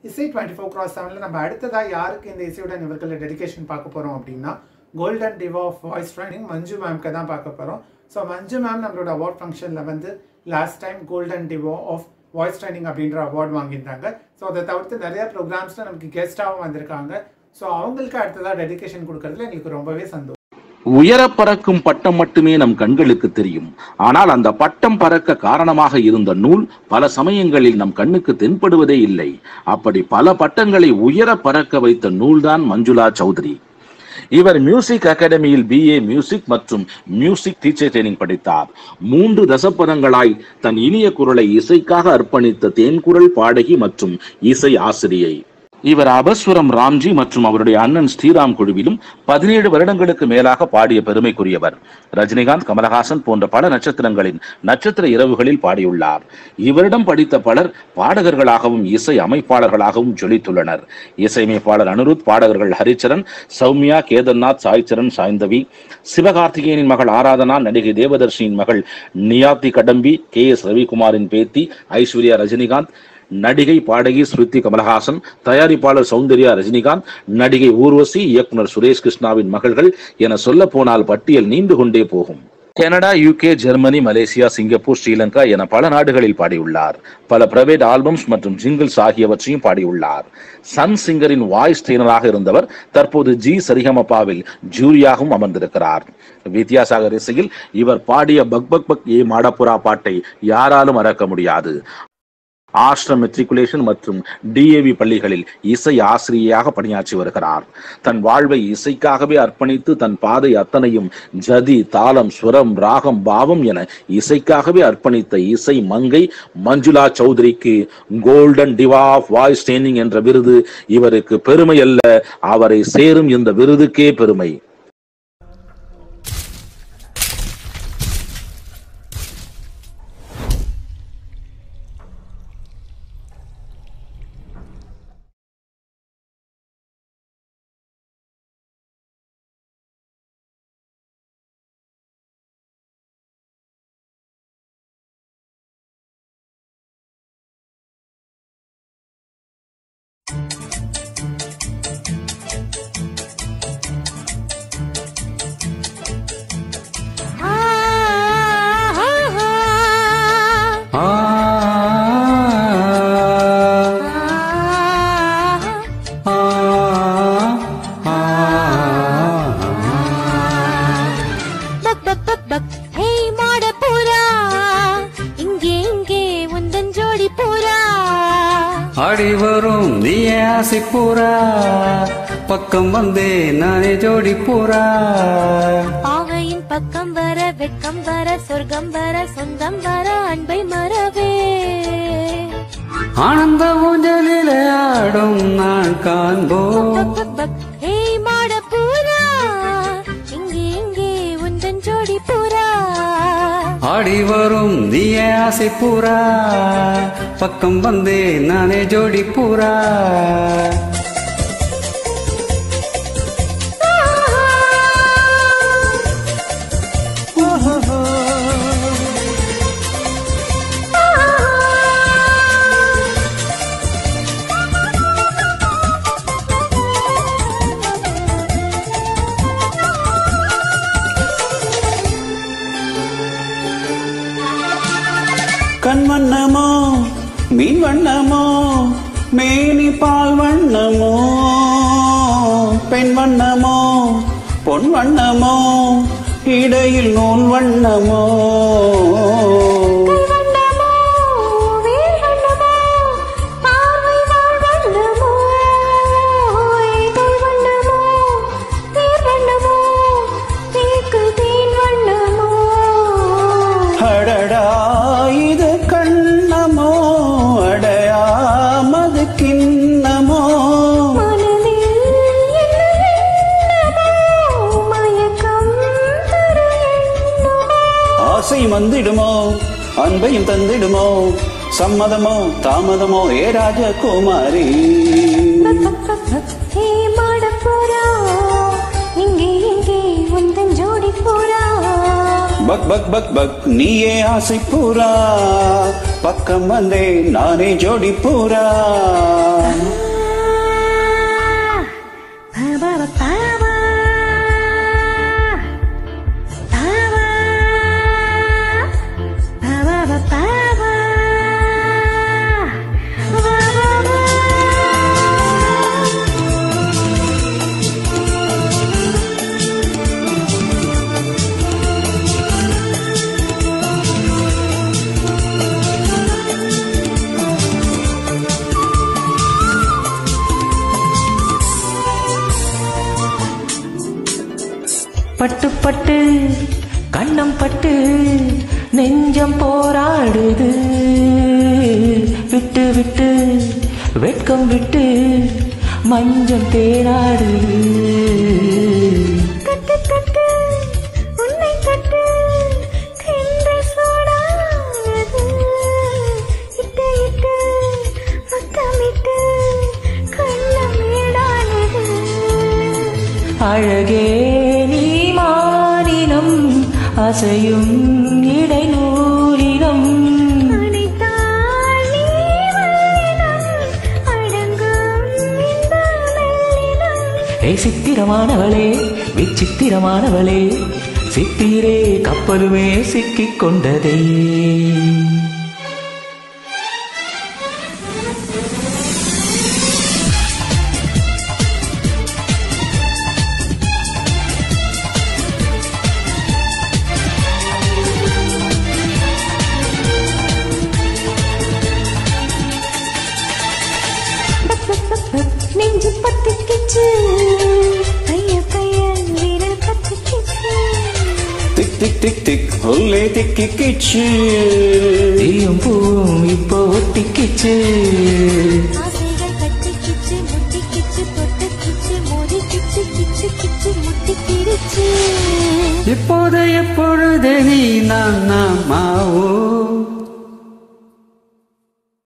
இசை twenty four cross செவனில் நம்ம அடுத்ததாக யாருக்கு இந்த இசையுடன் இவர்களை டெடிகேஷன் பார்க்க போகிறோம் அப்படின்னா golden diva of voice training Manju மேம்க்கு தான் பார்க்க போகிறோம் ஸோ மஞ்சு மேம் நம்மளோட அவார்ட் ஃபங்க்ஷனில் வந்து last time golden diva of voice training அப்படின்ற அவார்ட் வாங்கியிருந்தாங்க ஸோ அதை தவிர்த்து நிறைய ப்ரோக்ராம்ஸில் நமக்கு கெஸ்ட்டாகவும் வந்திருக்காங்க ஸோ அவங்களுக்கு அடுத்ததாக டெடிகேஷன் கொடுக்கறதுல எங்களுக்கு ரொம்பவே சந்தோஷம் உயர பறக்கும் பட்டம் மட்டுமே நம் கண்களுக்கு தெரியும் ஆனால் அந்த பட்டம் பறக்க காரணமாக இருந்த நூல் பல சமயங்களில் நம் கண்ணுக்கு தென்படுவதே இல்லை அப்படி பல பட்டங்களை உயர பறக்க வைத்த நூல்தான் மஞ்சுளா சௌத்ரி இவர் மியூசிக் அகாடமியில் பிஏ மியூசிக் மற்றும் மியூசிக் டீச்சர் ட்ரைனிங் படித்தார் மூன்று தசப்பதங்களாய் தன் இனிய குரலை இசைக்காக அர்ப்பணித்த தேன்குரல் பாடகி மற்றும் இசை ஆசிரியை இவர் அபஸ்வரம் ராம்ஜி மற்றும் அவருடைய அண்ணன் ஸ்ரீராம் குழுவிலும் பதினேழு வருடங்களுக்கு மேலாக பாடிய பெருமைக்குரியவர் ரஜினிகாந்த் கமலஹாசன் போன்ற பல நட்சத்திரங்களின் நட்சத்திர இரவுகளில் பாடியுள்ளார் இவரிடம் படித்த பலர் பாடகர்களாகவும் இசை அமைப்பாளர்களாகவும் ஜொலித்துள்ளனர் இசையமைப்பாளர் அனிருத் பாடகர்கள் ஹரிச்சரன் சௌமியா கேதர்நாத் சாய்ச்சரன் சாய்ந்தவி சிவகார்த்திகேயனின் மகள் ஆராதனா நடிகை தேவதர்ஷியின் மகள் நியாத்தி கடம்பி கே எஸ் ரவிக்குமாரின் பேத்தி ஐஸ்வர்யா ரஜினிகாந்த் நடிகை பாடகி ஸ்ருதி கமலஹாசன் தயாரிப்பாளர் சௌந்தர்யா ரஜினிகாந்த் நடிகை ஊர்வசி இயக்குனர் சுரேஷ் கிருஷ்ணாவின் மகள்கள் என சொல்ல போனால் பட்டியல் நீண்டு கொண்டே போகும் Canada UK Germany Malaysia Singapore Sri Lanka என பல நாடுகளில் பாடியுள்ளார் பல பிரைவேட் ஆல்பம்ஸ் மற்றும் ஜிங்கிள்ஸ் ஆகியவற்றையும் பாடியுள்ளார் சன் சிங்கரின் வாய்ஸ் ட்ரெயினராக இருந்தவர் தற்போது ஜி சரிகமபாவில் ஜூரியாகவும் அமர்ந்திருக்கிறார் வித்யாசாகர் இசையில் இவர் பாடிய பக் பக் பக் ஏ மாடப்புறா பாட்டை யாராலும் மறக்க முடியாது ஆஷ்ரம் மெட்ரிகுலேஷன் மற்றும் டிஏவி பள்ளிகளில் இசை ஆசிரியையாக பணியாற்றி வருகிறார் தன் வாழ்வை இசைக்காகவே அர்ப்பணித்து தன் பாதை அத்தனையும் ஜதி தாளம் சுரம் ராகம் பாவம் என இசைக்காகவே அர்ப்பணித்த இசை மங்கை மஞ்சுளா சௌத்ரிக்கு golden diva of voice training என்ற விருது இவருக்கு பெருமை அல்ல அவரை சேரும் இந்த விருதுக்கே பெருமை பக் பக் பக் பக் ஹே மாட பூரா இங்கே இங்கே உந்தன் ஜோடி பூரா ஆடி வரும் நீயே ஆசை பூரா பக்கம் வந்தே நானே ஜோடி பூரா பாவையின் பக்கம் வர வெட்கம் வர சொர்க்கம் வர சொந்தம் வர அன்பை மறவே ஆனந்த ஊஞ்சலிலே ஆடும் நான் காண்போம் பக் பக் பக் ஹே மாட பூரா இங்கே இங்கே உந்தன் ஜோடி பூரா ஆடி வரும் நீயே ஆசை பூரா பக்கம் வந்தே நானே ஜோடி பூரா கண் வண்ணமோ மீன் வண்ணமோ மேனி பால் வண்ணமோ பெண் வண்ணமோ பொன் வண்ணமோ இடையில் நூல் வண்ணமோ வண்ணமோ வேல் வண்ணமோ பார்வை வாழ் வண்ணமோ தோல் வண்ணமோ தேர் வண்ணமோ தேக்கு தேன் வண்ணமோ அடடா இது கண்ணமோ அடையாமது கிண்ணமோ மனதில் என்ன எண்ணமோ மயக்கம் தரு எண்ணமோ ஆசை வந்திடுமோ அன்பையும் தந்திடுமோ சம்மதமோ தாமதமோ ஏ ராஜகுமாரி ஹே மாட போறா இங்கே இங்கே உந்தன் ஜோடி போறா பக் பக் பக் பக் நீயே ஆசை பூரா பக்கம் வந்தே நானே ஜோடி பூரா பட்டு பட்டு கண்ணம் பட்டு நெஞ்சம் போராடுது விட்டு விட்டு வெட்கம் விட்டு மஞ்சம் தேனாடுது கட்டு கட்டு உன்னை கட்டு தென்றல் சூடானது இட்டு இட்டு முத்தமிட்டு கண்ணம் ஈடானது அழகே நீ மானினம் அசையும் இடைநூலினம் அணைத்தால் நீ மல்லினம் அடங்கும் இந்த மெல்லினம் ஏ சித்திரமானவளே விச்சித்திரமானவளே சித்திரே கப்பலுமே சிக்கிக் கொண்டதே நெஞ்சு பத்திக்கிச்சு பைய பைய வீரல் பத்திக்கிச்சு திக் திக் திக் திக் உள்ளே திக்கி கிச்சு தீயும் பூவும் இப்போ ஒட்டிக்கிச்சு ஆசைகள் கட்டிக்கிச்சு முட்டிக்கிச்சு தொட்டுக்கிச்சு மோதிக்கிச்சு கிச்சு கிச்சு முட்டிக்கிடுச்சு இப்போது எப்பொழுது நீ நான் நான் மாவோ